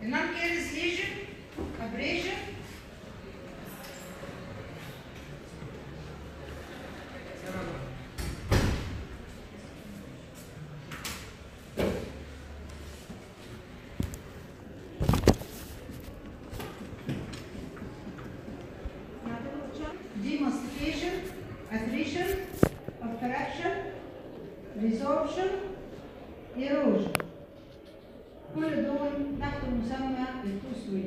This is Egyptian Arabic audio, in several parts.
النون كيرس ليجن ابريشن demastication, attrition, obstruction, resorption, erosion. كل دول تحت مسمى التوسويل.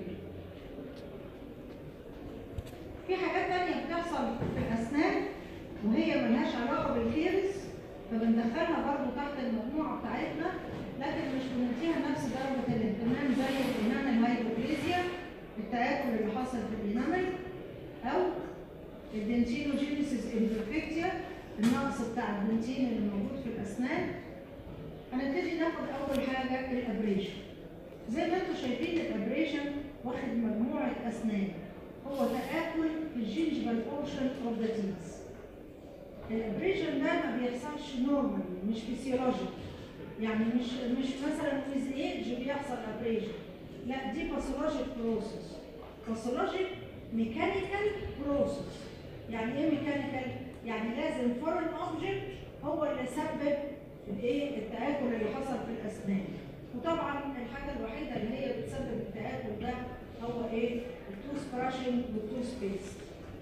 في حاجات تانية بتحصل في الأسنان وهي ملهاش علاقة بالكيرس فبندخلها برضو تحت المجموعة بتاعتنا لكن مش بنديها نفس درجة الاهتمام زي الإنامل هايبوكليزيا التآكل اللي حصل في الإنامل أو الدنتينوجينيسيس امبرفكتيا النقص بتاع الدنتين اللي موجود في الأسنان هنبتدي ناخد أول حاجة الأبريشن زي ما انتم شايفين الأبريشن واخد مجموعة أسنان هو تآكل في الجينجبال بورشن اوف ذا تيث الابريشن ده ما بيحصلش نورمالي مش فيسيولوجيك يعني مش مش مثلا ويز ايج بيحصل ابريشن لا دي باثولوجيك بروسيس باثولوجيك ميكانيكال بروسيس يعني ايه ميكانيكال يعني لازم فورن اوبجكت هو اللي سبب الايه التآكل اللي حصل في الاسنان وطبعا الحاجه الوحيده اللي هي بتسبب التآكل ده هو ايه التوث براشنج والتوث بيست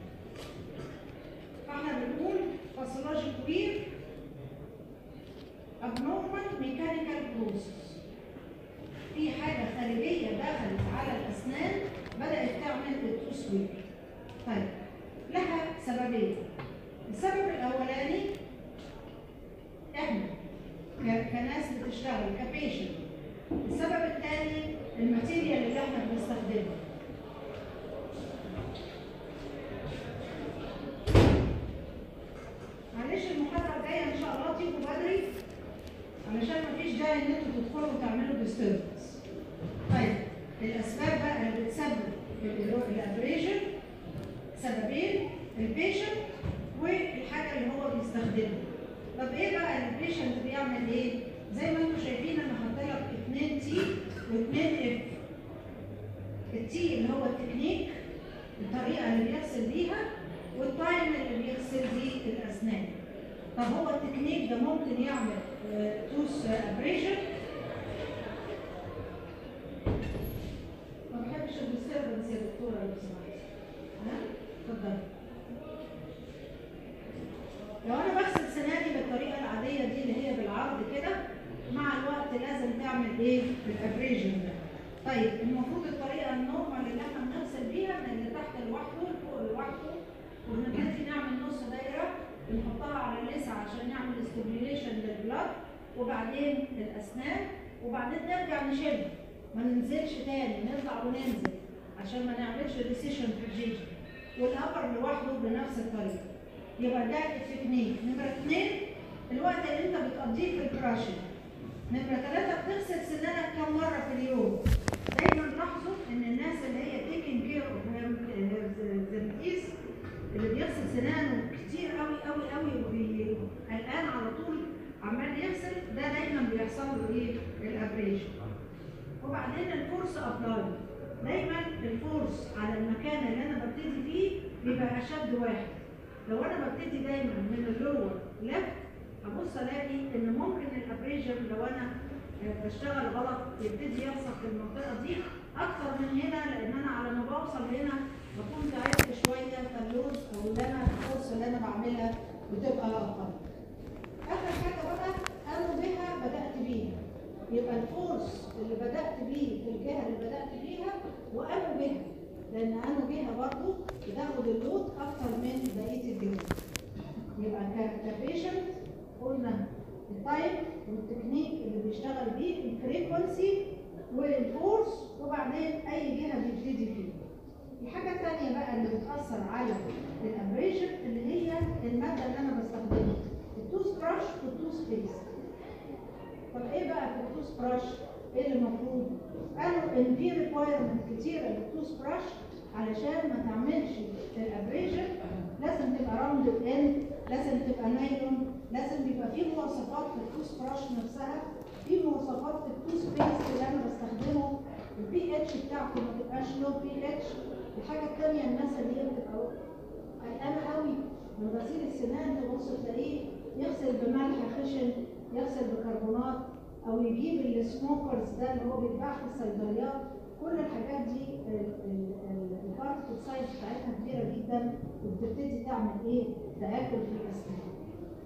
فاحنا بنقول باثولوجيك وير abnormal mechanical process في حاجة خارجية دخلت على الأسنان بدأت تعمل التوث وير طيب لها سببين السبب الأولاني احنا ك- كناس بتشتغل كبيشنت السبب الثاني الماتيريال اللي احنا بنستخدمها معلش المحاضرة الجاية إن شاء الله تيجوا بدري علشان مفيش داعي إن أنتوا تدخلوا وتعملوا ديستربنس. طيب الأسباب بقى اللي بتسبب الأبريشن سببين البيشنت والحاجة اللي هو بيستخدمها. طب إيه بقى البيشنت بيعمل إيه؟ زي ما أنتوا شايفين أنا حاطة لك 2 تي و2 اف. التي اللي هو التكنيك الطريقة اللي بيغسل بيها والتايم اللي بيغسل بيه الاسنان طب هو التكنيك ده ممكن يعمل توس ابريشن ما بحبش الديستربنس يا دكتوره لو سمحتي ها اتفضلي لو انا بغسل سناني بالطريقه العاديه دي اللي هي بالعرض كده مع الوقت لازم تعمل ايه الابريشن ده طيب المفروض الطريقه النورمال اللي احنا بنغسل بيها من اللي تحت لوحده لفوق لوحده ونبتدي نعمل نص دايره بنحطها على اللثه عشان نعمل ستيميوليشن للبلاد وبعدين الاسنان وبعدين نرجع نشيلها ما ننزلش تاني نطلع وننزل عشان ما نعملش ريسيشن في الجيجن والابر لوحده بنفس الطريقه يبقى ده التكنيك نمره اثنين الوقت اللي انت بتقضيه في البراشنج نمره ثلاثه بتغسل سنانك كم مره في اليوم دايما لاحظوا ان الناس اللي هي تيكن كير اوف ذير اللي بيغسل سنانه كتير قوي قوي قوي وقلقان على طول عمال يغسل ده دايما بيحصل له ايه الابريشن وبعدين الفورس ابلاي دايما الفورس على المكان اللي انا ببتدي فيه بيبقى اشد واحد لو انا ببتدي دايما من اللور ليفت ابص الاقي ان ممكن الابريشن لو انا بشتغل غلط يبتدي يحصل في المنطقه دي اكتر من هنا لان انا على ما بوصل هنا بكون تعبت شويه فاللوز او اللي انا الفورس اللي انا بعملها بتبقى اقل. اخر حاجه بقى انا بها بدات بيها يبقى الفورس اللي بدات بيه في الجهه اللي بدات بيها وانا بها لان انا جهه برضه بتاخد اللود اكتر من بقيه الجهات. يبقى كبيشنت قلنا التايم والتكنيك اللي بيشتغل بيه الفريكونسي والفورس وبعدين اي جهه بيبتدي فيه. الحاجة الثانية بقى اللي بتأثر على الابريشن اللي هي المادة اللي أنا بستخدمها التوث براش والتوث بيست. طب إيه بقى في التوث براش؟ إيه اللي المفروض؟ قالوا إن في ريكوايرمنت كتيرة للتوث براش علشان ما تعملش الابريشن لازم تبقى راوند اند لازم تبقى نايلون لازم يبقى في مواصفات في التوث براش نفسها في مواصفات في التوث بيست اللي انا بستخدمه البي اتش الحاجه الثانيه الناس اللي هي بتبقى قلقانه قوي من غسيل السنان تبص تلاقيه يغسل بملح خشن يغسل بكربونات او يجيب السموكرز ده اللي هو بيتباع في الصيدليات كل الحاجات دي البارتكل سايز بتاعتها كبيره جدا وبتبتدي تعمل ايه؟ تاكل في الاسنان.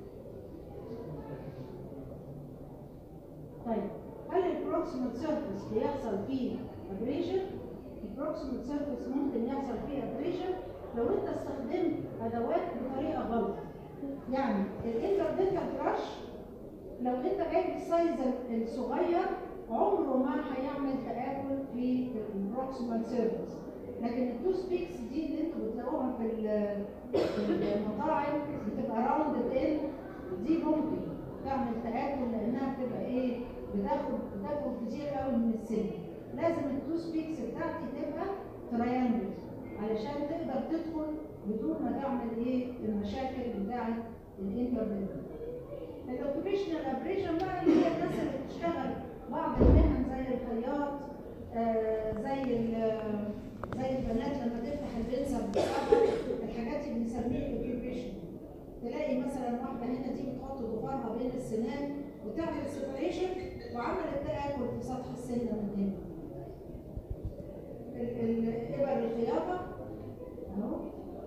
طيب هل البروكسيمال سيرفيس بيحصل فيه ابريشن؟ البروكسيمال سيرفيس ممكن يحصل فيه ابريشن لو انت استخدمت ادوات بطريقه غلط. يعني الانتردنتال برش لو انت جايب السايز الصغير عمره ما هيعمل تآكل في البروكسيمال سيرفيس لكن التوث بيكس دي اللي انتوا بتلاقوها في ال- في المطاعم بتبقى راوند ان دي ممكن تعمل تآكل لانها بتبقى ايه بتاخد بتاخد كتير قوي من السن لازم التوث بيكس بتاعتي تبقى تريانجل علشان تقدر تدخل بدون ما تعمل ايه المشاكل بتاعت الانترنت الاوكيبيشنال ابريشن بقى اللي هي الناس اللي بتشتغل بعض المهن زي الخياط آه زي ال- زي البنات لما تفتح البنسة بتاعها الحاجات دي بنسميها اوكيبيشن تلاقي مثلا واحده هنا دي بتحط ضفارها بين السنان وتعمل سيبريشن وعملت تاكل في سطح السنه من هنا ال- ال- الابر الخياطه اهو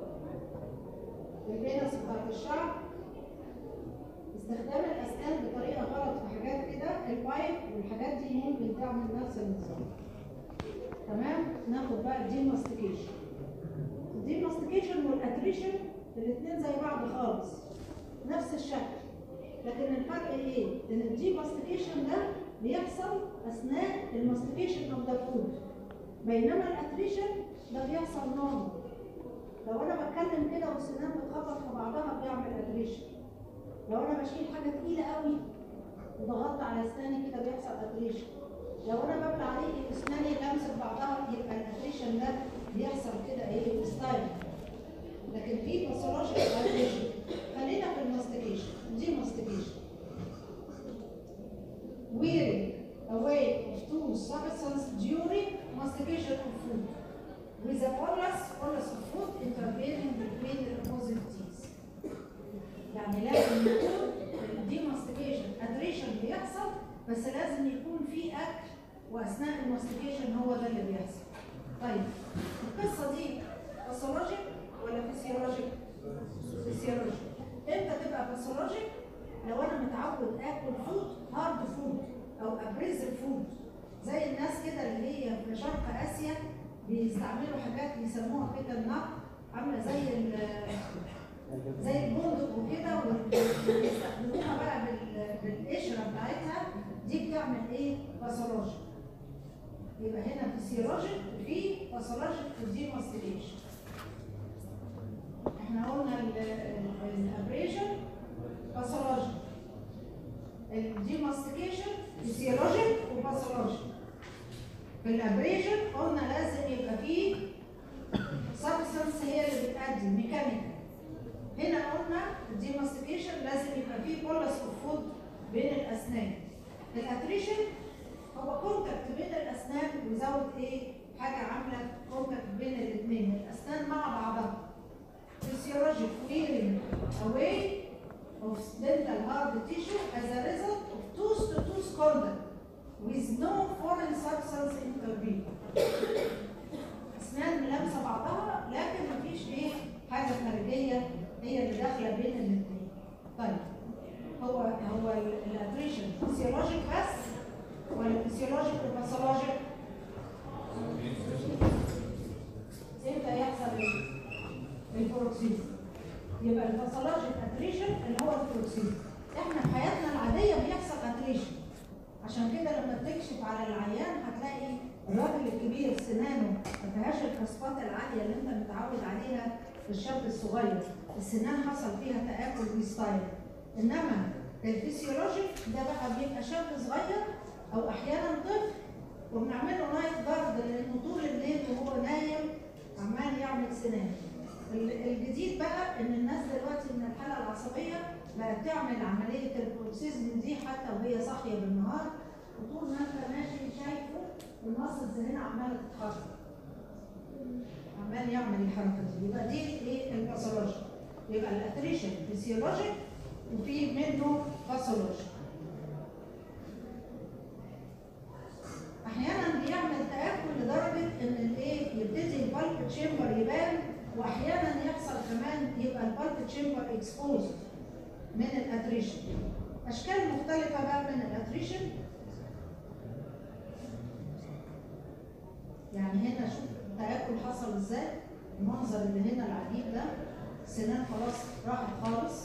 البنس بتاعت الشعر استخدام الاسنان بطريقه غلط في حاجات كده البايب والحاجات دي ممكن تعمل نفس النظام تمام ناخد بقى الديماستيكيشن الديماستيكيشن والاتريشن الاثنين زي بعض خالص نفس الشكل لكن الفرق ايه ان الديماستيكيشن ده بيحصل اثناء الماستيكيشن اوف ذا فود بينما الاتريشن ده بيحصل نورمال لو انا بتكلم كده والسنان بتخبط في بعضها بيعمل اتريشن لو انا بشيل حاجه تقيله قوي وضغطت على اسناني كده بيحصل اتريشن لو انا ببلع عليه اسناني لمست بعضها يبقى الاتريشن ده بيحصل كده ايه ستايل لكن في باثولوجيكال اتريشن خلينا في الماستيكيشن دي ماستيكيشن wearing away of two substance during mastication of food with a bolus bolus of food intervening between the opposite teeth يعني لازم يكون دي ماستيكيشن ادريشن بيحصل بس لازم يكون في اكل واثناء الماستيكيشن هو ده اللي بيحصل. طيب القصه دي باثولوجيك ولا فيسيولوجيك؟ فيسيولوجيك. امتى تبقى باثولوجيك؟ لو انا متعود اكل فود هارد فود او ابريزل فود زي الناس كده اللي هي في شرق اسيا بيستعملوا حاجات بيسموها كده النق عامله زي ال- زي البندق وكده ويستخدموها بقى بال- بالقشره بتاعتها دي بتعمل ايه؟ باثولوجيك. يبقى هنا فيسيولوجيك وفي باثولوجيك في الدي ماستيكيشن. احنا قلنا الابريشن باثولوجيك. الدي ماستيكيشن فيسيولوجيك وباثولوجيك. في الابريشن قلنا لازم يبقى فيه سبستنس هي اللي بتأدي ميكانيكال هنا قلنا الديماستيكيشن لازم يبقى فيه بولس اوف فود بين الاسنان الاتريشن هو كونتاكت بين الاسنان وزود ايه حاجه عامله كونتاكت بين الاثنين الاسنان مع بعضها physiologic wearing away of dental hard tissue as a result of tooth to tooth contact with no foreign substance intervene اسنان ملامسه بعضها لكن مفيش ايه حاجه خارجيه هي اللي داخله بين الاثنين طيب هو هو الاتريشن فيسيولوجيك بس ولا فيسيولوجيك وباثولوجيك امتى يحصل ال- البروكسيزم يبقى الباثولوجيك اتريشن اللي هو البروكسيزم احنا في حياتنا العاديه بيحصل اتريشن عشان كده لما تكشف على العيان هتلاقي الراجل الكبير سنانه ما فيهاش الكثافات العاليه اللي انت متعود عليها في الشاب الصغير السنان حصل فيها تاكل وستايل انما الفسيولوجيك ده بقى بيبقى شاب صغير او احيانا طفل وبنعمل له نايت جارد لانه طول الليل وهو نايم عمال يعمل سنان ال- الجديد بقى ان الناس دلوقتي من الحاله العصبيه بقت تعمل عمليه البروكسيزم دي حتى وهي صاحيه بالنهار وطول ما انت ماشي شايفه المصلز هنا عماله تتحرك عمال يعمل الحركه دي يبقى دي ايه الباثولوجي يبقى الاتريشن فيسيولوجيك وفي منه باثولوجي احيانا بيعمل تاكل لدرجه ان الايه يبتدي البالب تشامبر يبان واحيانا يحصل كمان يبقى البالب تشامبر اكسبوز من الاتريشن اشكال مختلفه بقى من الاتريشن يعني هنا شوف التاكل حصل ازاي المنظر اللي هنا العجيب ده السنان خلاص راحت خالص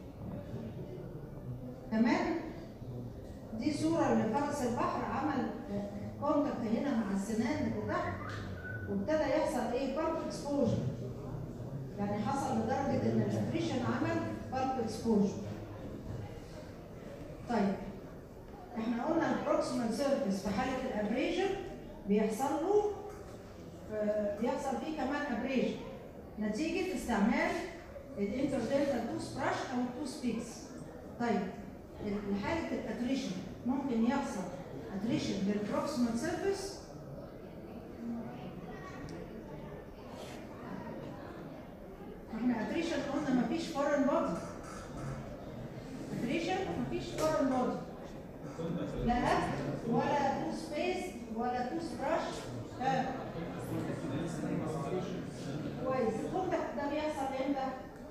كمان دي صورة لفرس البحر عمل كونتاكت هنا مع السنان اللي تحت وابتدى يحصل ايه بالب اكسبوجر يعني حصل لدرجة ان الاتريشن عمل بالب اكسبوجر طيب احنا قلنا البروكسيمال سيرفيس في حالة الابريجن بيحصل له آه، بيحصل فيه كمان ابريجن نتيجة استعمال الانتردنتال توث براش او التوث بيكس طيب حالة الاتريشن ممكن يحصل اتريشن بالبروكسيمال سيرفيس احنا اتريشن قلنا مفيش فورن بودي اتريشن مفيش فورن بودي لا أكل ولا تو سبيس ولا تو سبراش كويس الكونتاكت ده بيحصل امتى؟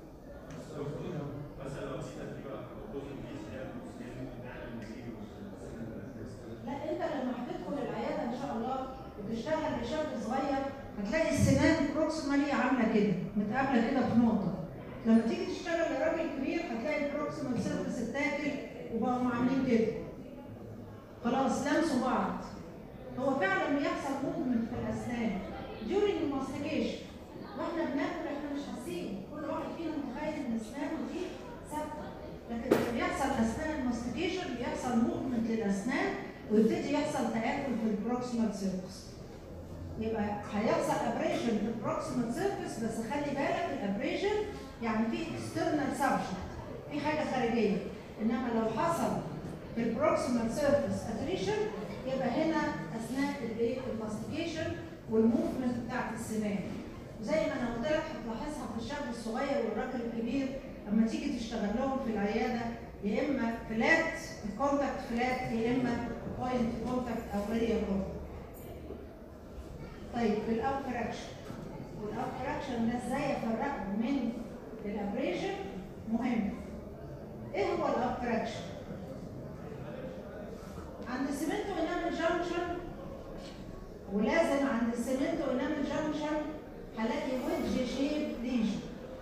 لا انت لما هتدخل العياده ان شاء الله وتشتغل بشاب صغير هتلاقي السنان بروكسيمالي عامله كده متقابله كده في نقطه لما تيجي تشتغل لراجل كبير هتلاقي البروكسيمال سيرفيس اتاكل وبقوا عاملين كده خلاص لمسوا بعض هو فعلا بيحصل موفمنت في الاسنان during الماستيكيشن واحنا بناكل احنا مش حاسين كل واحد فينا متخيل ان اسنانه دي ثابته لكن لما بيحصل اثناء الماستيكيشن بيحصل موفمنت للاسنان ويبتدي يحصل تاكل في البروكسيمال سيرفيس يبقى هيحصل ابريشن في البروكسيمال سيرفيس بس خلي بالك الابريشن يعني في اكسترنال سبشن في حاجه خارجيه انما لو حصل في البروكسيمال سيرفيس اتريشن يبقى هنا اثناء الايه الماستيكيشن والموفمنت بتاعت السنان زي ما انا قلت لك هتلاحظها في الشاب الصغير والراجل الكبير لما تيجي تشتغل لهم في العياده يا اما فلات كونتاكت فلات يا اما بوينت كونتاكت او اريا كونتاكت طيب الاوت كراكشن والاوت كراكشن ده ازاي افرقه من الابريشن مهم ايه هو الاوت كراكشن عند السمنتو انامل جانكشن ولازم عند السمنتو انامل جانكشن هلاقي ويدج شيب ليجن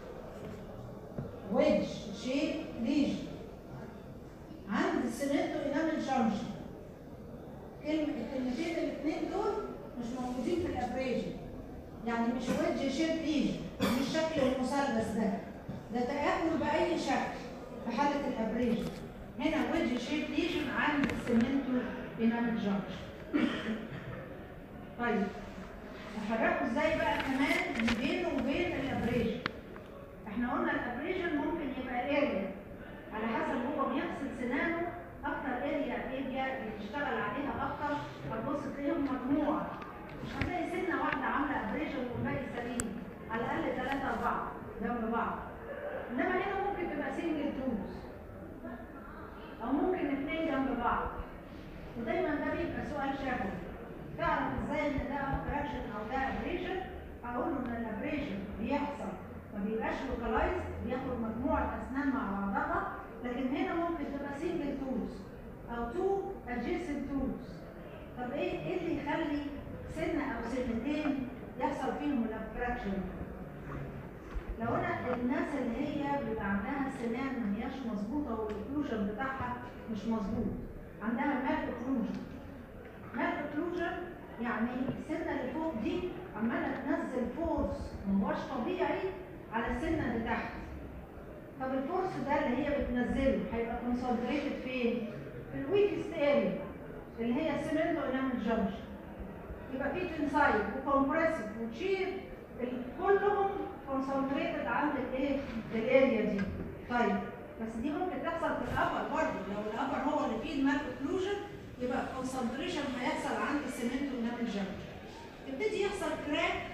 ويدج شيب ليجن عند السمنتو انامل جانكشن كلمة الكلمتين الاثنين دول مش موجودين في الابريجن يعني مش ويدج شيب ليجن مش شكل المثلث ده ده تآكل بأي شكل في حالة الابريجن هنا ويدج شيب ليجن عند السمنتو انامل جانكشن طيب افرقه ازاي بقى كمان بينه وبين الابريجن احنا قلنا الابريجن ممكن يبقى اريا على حسب هو بيغسل سنانه اكتر اريا اريا بيشتغل عليها اكتر هتبص تلاقيهم مجموعه مش هتلاقي سنه واحده عامله ابريجن والباقي سليم على الاقل ثلاثه اربعه جنب بعض انما هنا ممكن تبقى سنجل توز او ممكن اثنين جنب بعض ودايما ده بيبقى سؤال شافوي تعرف ازاي ان ده اوبريشن او ده ابريشن اقول له ان الابريشن بيحصل ما بيبقاش لوكالايز بياخد مجموعه اسنان مع بعضها لكن هنا ممكن تبقى سنجل تولز او تو ادجيسنت تولز طب ايه ايه اللي يخلي سنه او سنتين يحصل فيهم الابراكشن لو انا الناس اللي هي بيبقى عندها سنان ما هياش مظبوطه والاكلوجن بتاعها مش مظبوط عندها مال اوكلوجن مال اوكلوجن يعني السنه اللي فوق دي عماله تنزل فورس ما هوش طبيعي على السنه اللي تحت طب الفورس ده اللي هي بتنزله هيبقى كونسنتريتد فين؟ في الويكست اريا اللي هي السيمنتو انامل جنكشن يبقى في تنسايد وكومبريسيف وتشير كلهم كونسنتريتد عند الايه؟ الاريا دي طيب بس دي ممكن تحصل في الابر برضه لو الابر هو اللي فيه المال اوكلوجن يبقى الكونسنتريشن هيحصل عند السيمنتو انامل جنكشن يبتدي يحصل كراك في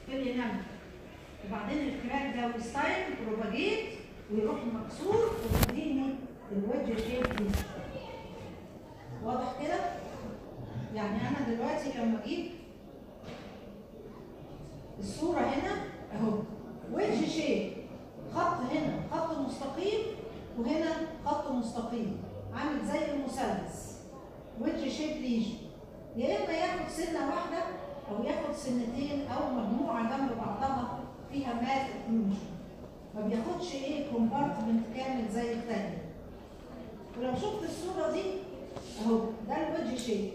في الانامل وبعدين الكراك ده ويستايل بروباجيت ويروح مكسور ويديني الوجه شيب دي واضح كده؟ يعني انا دلوقتي لما اجيب الصورة هنا اهو وجه شيب خط هنا خط مستقيم وهنا خط مستقيم عامل زي المثلث وجه شيب ليجن يا اما ياخد سنة واحدة او ياخد سنتين او مجموعة جنب بعضها فيها مات اوكلوجن ما بياخدش ايه كومبارتمنت كامل زي التاني ولو شفت الصورة دي اهو ده الوجه شيب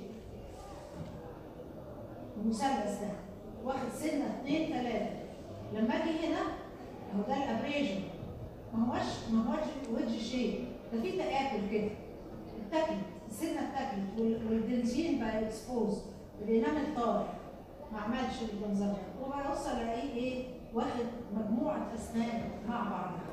المثلث ده واخد سنة اتنين تلاتة لما اجي هنا اهو ده الابريجن ما هوش ما هوش وجه شيب ده في تآكل كده اتاكلت السنة اتاكلت وال- والدنسين بقى اكسبوز الانامل طار ما عملش المنظر ده وبوصل الاقيه ايه واخد مجموعة اسنان مع بعضها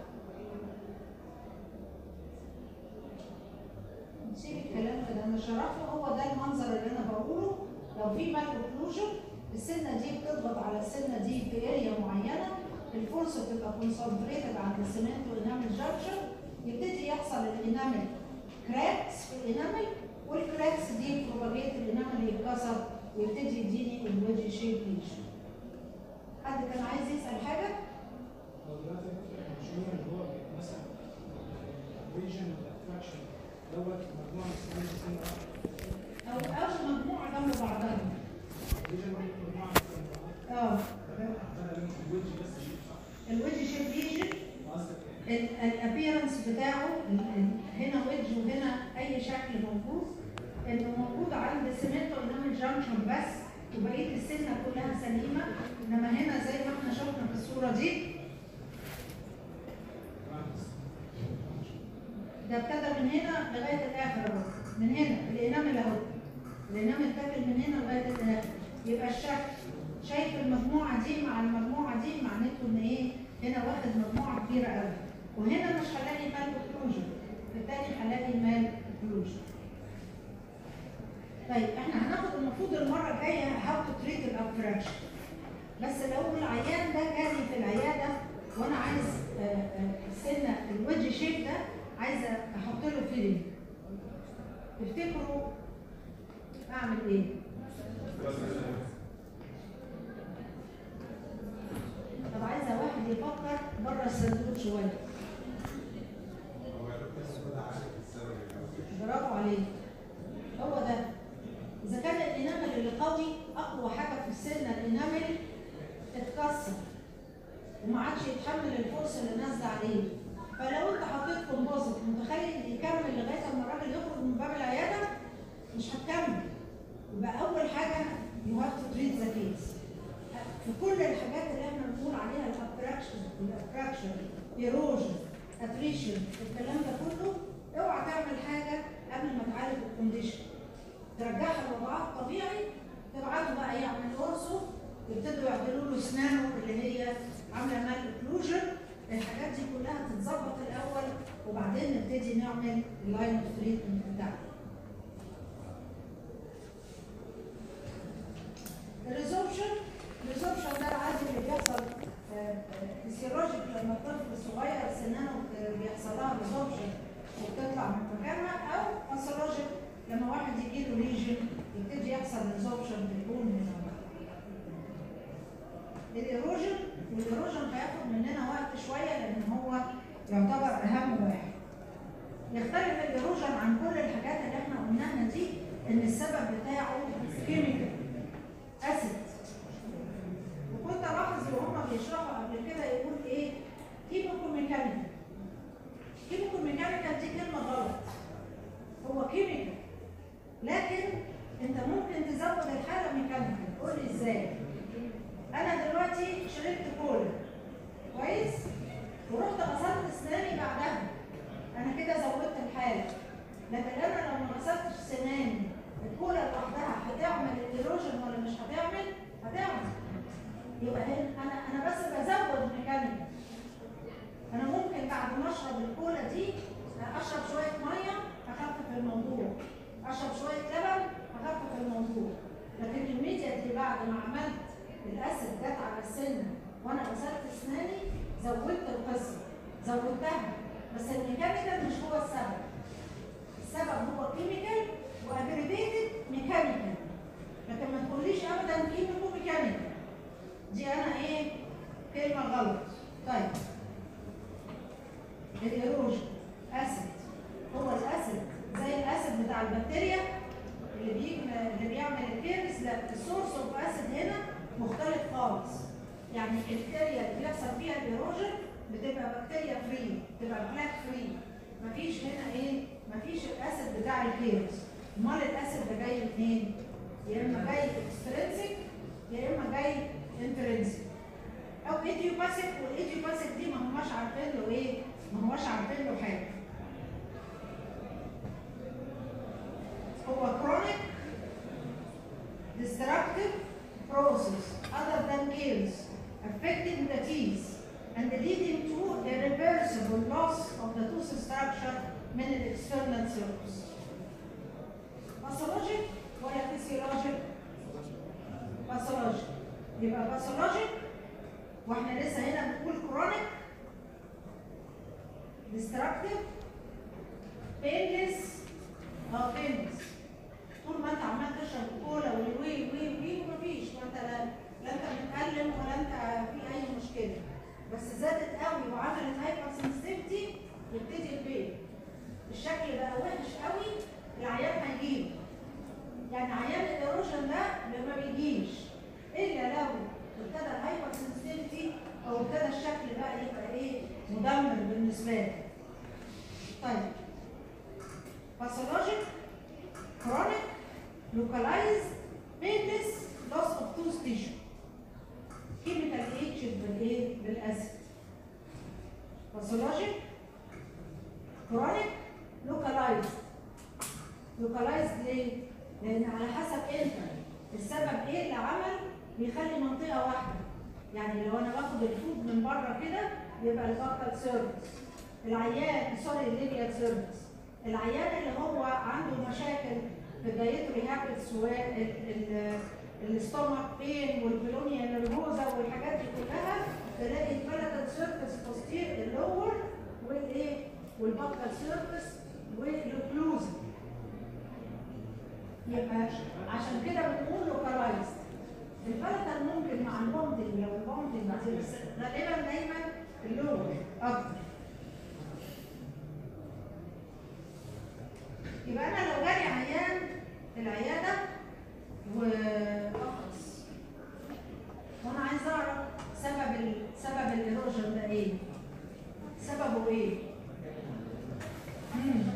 نسيب الكلام ده انا شرحته هو ده المنظر اللي انا بقوله لو في مال اوكلوجن السنه دي بتضغط على السنه دي في اريا معينه الفورس بتبقى كونسنتريتد عند السمنت والانامل جاكشن يبتدي يحصل الانامل كراكس في الانامل والكراكس دي بروباجيت الانامل يتكسر ويبتدي يديني الوجه شيب ليشن حد كان عايز يسال حاجه؟ هو دلوقتي المشروع اللي هو مثلا فيجن والاتراكشن دوت مجموعه من السنين سنه واحده او او مجموعه جنب بعضها فيجن برضه مجموعه من السنين اه انا لما الوجه بس شيء صح الوجه شيب ليجن قصدك ايه؟ الابيرنس بتاعه ال- ال- هنا وجه وهنا اي شكل موجود انه موجود عند سمنت قدام جانكشن بس وبقيه السنه كلها سليمه انما هنا زي ما احنا شفنا في الصوره دي ده ابتدى من هنا لغايه الاخر اهو من هنا الانامل اهو الانامل تاكل من هنا لغايه الاخر يبقى الشكل شايف المجموعه دي مع المجموعه دي معناته ان ايه هنا واخد مجموعه كبيره قوي وهنا مش هلاقي مال اوكلوجن بالتالي هلاقي مال اوكلوجن طيب احنا هناخد المفروض المره الجايه هاو تو تريت الابتراكشن بس لو العيان ده جالي في العياده وانا عايز آه، آه، السنه الوجه شيب ده عايزه احط له فيلينج تفتكروا اعمل ايه؟ طب عايزه واحد يفكر بره الصندوق شويه برافو عليك هو ده اذا كان الانامل اللي قوي اقوى حاجه في السنه الانامل اتكسر وما عادش يتحمل الفرصه اللي نازله عليه فلو انت حطيت كومبوزيت متخيل يكمل لغايه اما الراجل يخرج من باب العياده مش هتكمل يبقى اول حاجه يو هاف تو تريت ذا كيس في كل الحاجات اللي احنا بنقول عليها الابراكشن الابراكشن ايروجن اتريشن الكلام ده كله اوعى تعمل حاجه قبل ما تعالج الكونديشن ترجعها لوضعها الطبيعي تبعته بقى يعمل اورسو يبتدوا يعدلوا له اسنانه اللي هي عامله مال اوكلوجن الحاجات دي كلها تتظبط الاول وبعدين نبتدي نعمل اللاين اوف تريتمنت بتاعنا الريزوربشن الريزوربشن ده العادي اللي بيحصل فيسيولوجيك لما الطفل الصغير سنانه بيحصل لها ريزوربشن وبتطلع من مكانها او باثولوجيك لما واحد يجي له ليجن يبتدي يحصل ريزوربشن في البون من الايروجن والايروجن هياخد مننا وقت شويه لان هو يعتبر اهم واحد يختلف الايروجن عن كل الحاجات اللي احنا قلناها دي ان السبب بتاعه كيميكال اسيد وكنت الاحظ وهم بيشرحوا قبل كده يقول ايه كيميكو ميكانيكال كيميكو ميكانيكال دي كلمه غلط هو كيميكال لكن انت ممكن تزود الحاله ميكانيكال قول لي ازاي انا دلوقتي شربت كولا كويس ورحت غسلت اسناني بعدها انا كده زودت الحاله لكن انا لو ما غسلتش سناني الكولا لوحدها هتعمل الايروجن ولا مش هتعمل؟ هتعمل يبقى هنا انا انا بس بزود ميكانيكال انا ممكن بعد ما اشرب الكولا دي اشرب شويه ميه اخفف الموضوع اشرب شويه لبن اخفف الموضوع لكن immediately بعد ما عملت الاسد جت على السن وانا غسلت اسناني زودت القصه زودتها بس الميكانيكال مش هو السبب السبب هو كيميكال واجريفيتد ميكانيكال لكن ما تقوليش ابدا كيميكو ميكانيكال دي انا ايه كلمه غلط طيب الايروجن اسيد هو الاسيد زي الاسيد بتاع البكتيريا اللي بيجمع اللي بيعمل الكيرس لا السورس اوف اسيد هنا مختلف خالص يعني البكتيريا اللي بيحصل فيها الايروجن بتبقى بكتيريا فري بتبقى بلاك فري مفيش هنا ايه مفيش الاسيد بتاع الكيرس امال الاسيد ده جاي منين يا اما جاي اكسترنسيك يا اما جاي انترنسيك او ايديوباثيك والايديوباثيك دي ما هماش عارفين له ايه ما هماش عارفين له حاجه هو chronic destructive process other than kills affecting the teeth and leading to irreversible loss of the tooth structure من ال external surface. Pathologic ولا physiologic؟ Pathologic. يبقى pathologic واحنا لسه هنا بنقول chronic destructive painless اه painless طول ما انت عمال تشرب كولا وي وي وي مفيش ما انت لا لا انت متألم ولا انت في اي مشكله بس زادت قوي وعملت هايبر سنسيتيفيتي يبتدي البيت الشكل بقى وحش قوي العيان هيجيله يعني عيان الايروجن ده ما بيجيش الا لو ابتدى الهايبر سنسيتيفيتي او ابتدى الشكل بقى يبقى ايه مدمر بالنسبه له طيب باثولوجيك chronic localized painless loss of tooth tissue chemical agent بالايه بالاسيد pathologic chronic localized localized ليه لان على حسب انت السبب ايه اللي عمل بيخلي منطقه واحده يعني لو انا باخد الفود من بره كده يبقى البكتر سيرفيس العيان سوري الليبيال سيرفيس العيان اللي هو عنده مشاكل في الدايتري هابتس والاستومك بين والبلونيا نيرفوزا والحاجات دي كلها تلاقي البلاتال سيرفيس بوستير اللور والايه والبكتر سيرفيس والاوكلوز يبقى عشان كده بنقول لوكالايز البلاتال ممكن مع البومتنج لو البومتنج بس غالبا دايما اللور اكتر يبقى انا لو جالي عيان العياده وفحص وانا عايز اعرف سبب ال... سبب الايروجن ده ايه؟ سببه ايه؟ مم.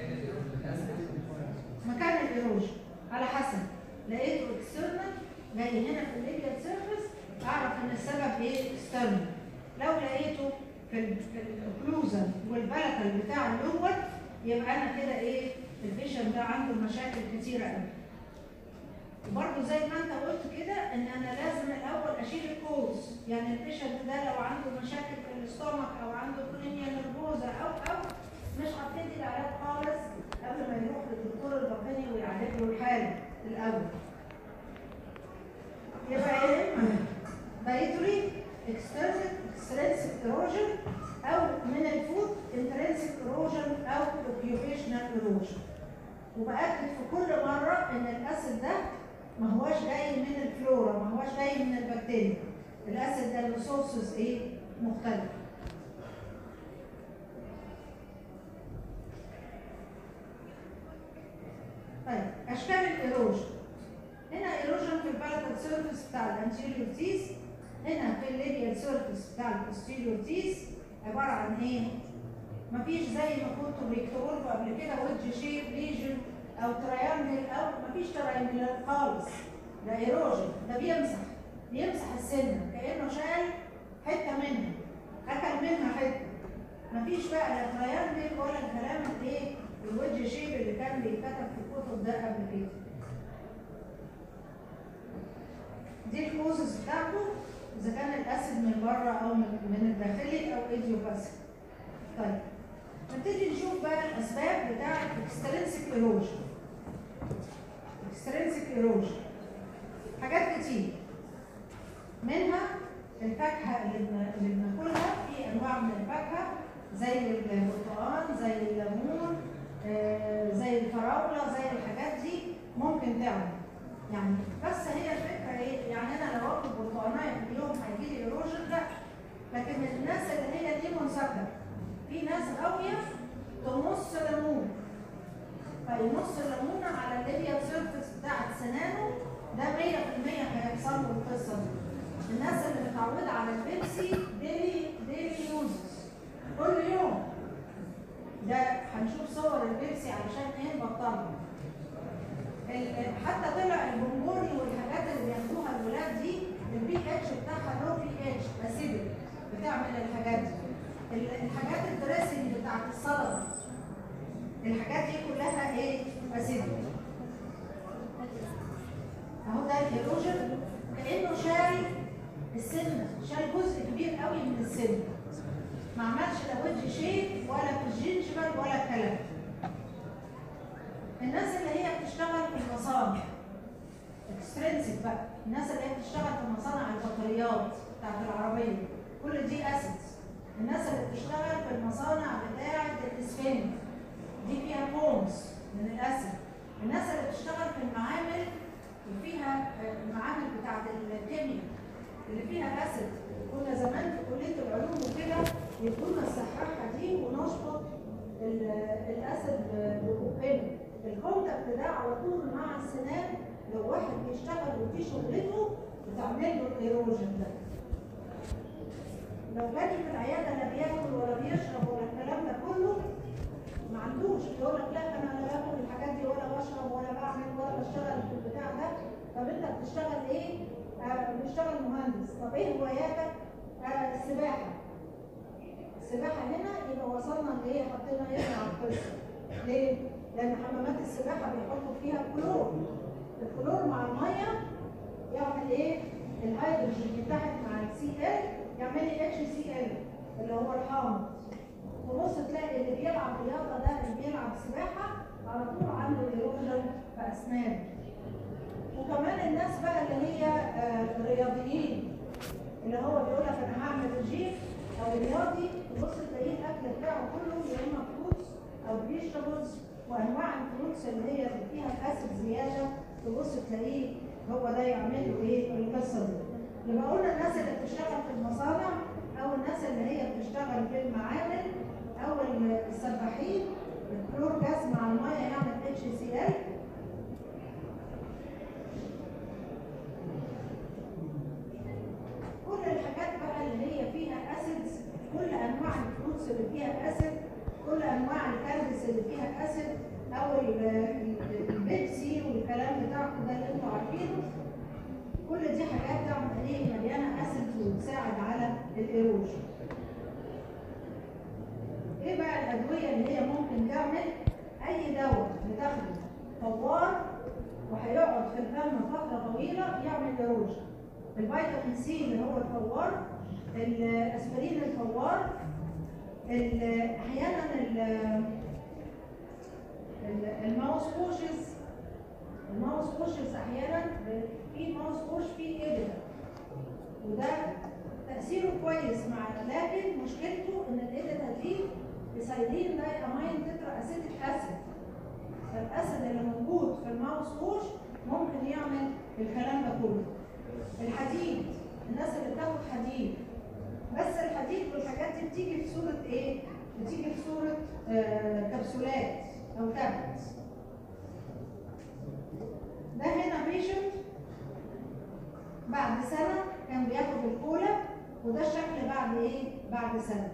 مكان الايروجن على حسب لقيته اكسترنال جاي هنا في الليبيال سيرفيس اعرف ان السبب ايه؟ اكسترنال لو لقيته في ال... في الاوكلوزن والبلتل بتاع اللور يبقى انا كده ايه؟ البيشنت ده عنده مشاكل كتيره قوي وبرضه زي ما انت قلت كده ان انا لازم الاول اشيل الكوز يعني البيشنت ده لو عنده مشاكل في الاستومك او عنده كولينيا نرفوزا او او مش هبتدي العلاج خالص قبل ما يروح للدكتور الباطني ويعالج له الحاله الاول يبقى يا اما دايتوري اكسترنال اكسترنسيك ايروجن او من الفود انترنسيك ايروجن او اوكيوبيشنال ايروجن وبأكد في كل مرة إن الأسيد ده ما هواش جاي من الفلورا ما هواش جاي من البكتيريا الأسيد ده له سورسز إيه مختلفة طيب أشكال الإيروجن هنا إيروجن في البالاتال سيرفيس بتاع الانتيريور تيس هنا في الليبيال سيرفيس بتاع البوستيريور تيس عبارة عن إيه؟ مفيش زي ما كنتوا بيكتبوا لكم قبل كده ويدج شيب ليجن او تريانجل او مفيش تريانجل خالص ده ايروجن ده بيمسح بيمسح السنه كانه شال حته منها اكل منها حته مفيش بقى لا تريانجل ولا الكلام الايه الويدج شيب اللي كان بيتكتب في الكتب ده قبل كده دي الكوزز بتاعته اذا كان الاسيد من بره او من من الداخلي او ايديوباثيك طيب نبتدي نشوف بقى الاسباب بتاعه الاكسترنسيك ايروجن الاكسترنسيك ايروجن حاجات كتير منها الفاكهه اللي بن- اللي بناكلها في انواع من الفاكهه زي البرتقال زي الليمون آه، زي الفراوله زي الحاجات دي ممكن تعمل يعني بس هي الفكره ايه؟ يعني انا لو اكل برتقانيه في اليوم هيجي لي ايروجن لا لكن الناس اللي هي دي منسكه في ناس قويه تمص ليمون فيمص الليمونه على الليبيا سيرفيس بتاعت سنانه ده 100% هيحصل له القصه دي الناس اللي متعوده على البيبسي ديلي ديلي يوزز كل يوم ده هنشوف صور البيبسي علشان ايه نبطلها ال- حتى طلع البونبوني والحاجات اللي بياخدوها الولاد دي البي اتش بتاعها لو بي اتش اسيدك بتعمل الحاجات دي ال- الحاجات الدريسنج بتاعت السلطه الحاجات دي كلها ايه اسيدك اهو ده الايروجن كانه شال السنه شال جزء كبير قوي من السن ما عملش لا وجه شيء ولا في الجنجبل ولا الكلام الناس اللي هي بتشتغل في المصانع اكسترنسك بقى الناس اللي هي بتشتغل في مصانع البطاريات بتاعت العربيه كل دي اسيدز الناس اللي بتشتغل في المصانع بتاعه الاسفنج دي فيها بونز من الاسيد الناس اللي بتشتغل في المعامل وفيها آه، المعامل بتاعت الكيمياء اللي فيها اسيد كنا زمان في كليه العلوم وكده يدونا السحاحه دي ونشفط ال- الاسيد ببقنا الكونتاكت ده على طول مع السنان لو واحد بيشتغل ودي شغلته بتعمل له الايروجن ده لو جالي في العياده لا بياكل ولا بيشرب ولا الكلام ده كله ما عندوش يقول لك لا انا لا باكل الحاجات دي ولا بشرب ولا بعمل ولا بشتغل في البتاع ده طب انت بتشتغل ايه؟ آه بتشتغل مهندس طب ايه هواياتك؟ آه السباحه السباحه هنا يبقى وصلنا لايه؟ حطينا ايه على القصه ليه؟ لان حمامات السباحه بيحطوا فيها كلور الكلور مع الميه يعمل ايه؟ الهيدروجين يتحد مع السي ال يعمل لي اتش سي ال اللي هو الحامض تبص تلاقي اللي بيلعب رياضه ده اللي بيلعب سباحه على طول عنده ايروجن في اسنانه وكمان الناس بقى اللي هي آه، الرياضيين اللي هو بيقول لك انا هعمل رجيم او رياضي تبص تلاقيه الاكل بتاعه كله يا اما فروتس او فيجيتابلز وانواع الفروتس اللي هي اللي فيها الاسيد زياده تبص تلاقيه هو ده يعمل له ايه القصه دي يبقى قلنا الناس اللي بتشتغل في المصانع او الناس اللي هي بتشتغل في المعامل او السباحين الكلور جاز مع الميه يعمل اتش سي ال كل الحاجات بقى اللي هي فيها اسيدز كل انواع الفروتس اللي فيها اسيد كل انواع الكاندس اللي فيها اسيد او ال- ال- البيبسي والكلام بتاعكم ده اللي انتوا عارفينه كل دي حاجات تعمل ايه مليانه اسيد وتساعد على الايروجن ايه بقى الادويه اللي هي ممكن تعمل اي دواء بتاخده فوار وهيقعد في الفم فتره طويله يعمل ايروجن الفيتامين سي اللي هو الفوار الاسبرين الفوار ال- احيانا ال- ال- الماوس بوشز الماوس بوشز احيانا في ماوس بوش فيه ابره وده تاثيره كويس مع لكن مشكلته ان الابره دي بيسايلين داي امين تترا اسيتيك اسيد فالاسيد اللي موجود في الماوس بوش ممكن يعمل الكلام ده كله الحديد الناس اللي بتاخد حديد بس الحديد والحاجات دي بتيجي في صورة ايه؟ بتيجي في صورة آه كبسولات أو تابلتس. ده هنا بيشنت بعد سنة كان بياخد الكولا وده الشكل بعد ايه؟ بعد سنة.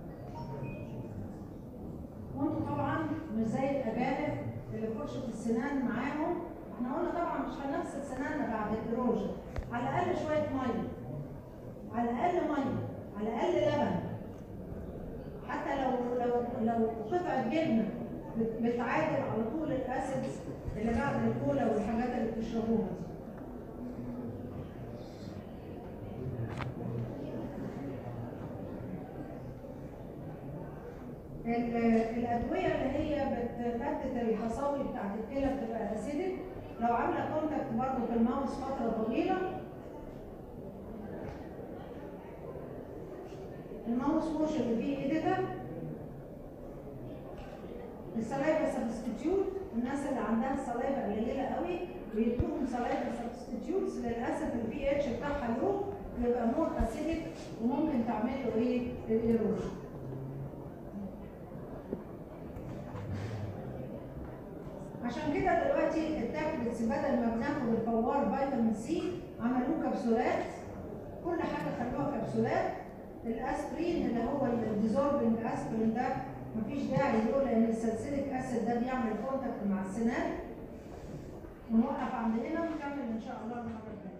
وانتوا طبعا مش زي الأجانب اللي فرشة السنان معاهم احنا قلنا طبعا مش هنغسل سناننا بعد الإيروجن على الأقل شوية مية على الأقل مية على الأقل لبن حتى لو لو لو قطعة جبنة بت- بتعادل على طول الأسيدز اللي بعد الكولا والحاجات اللي بتشربوها دي. ال- الادويه اللي هي بتفتت الحصاوي بتاعت الكلى بتبقى اسيدك لو عامله كونتاكت برضه في الماوس فتره طويله الماوس ووش اللي فيه ايديتر السلايفا سبستيتيوت الناس اللي عندها سلايفا قليله قوي بيدوهم سلايفا سبستيتيوتس للاسف البي اتش بتاعها لو يبقى مور اسيدك وممكن تعمل له ايه الايروجن عشان كده دلوقتي التابلتس بدل ما بناخد الفوار فيتامين سي عملوه كبسولات كل حاجه خلوها كبسولات الاسبرين اللي هو الديزولفنج اسبرين ده مفيش داعي له لان السلسليك اسيد ده بيعمل كونتاكت مع السنان ونوقف عند هنا ونكمل ان شاء الله المره الجايه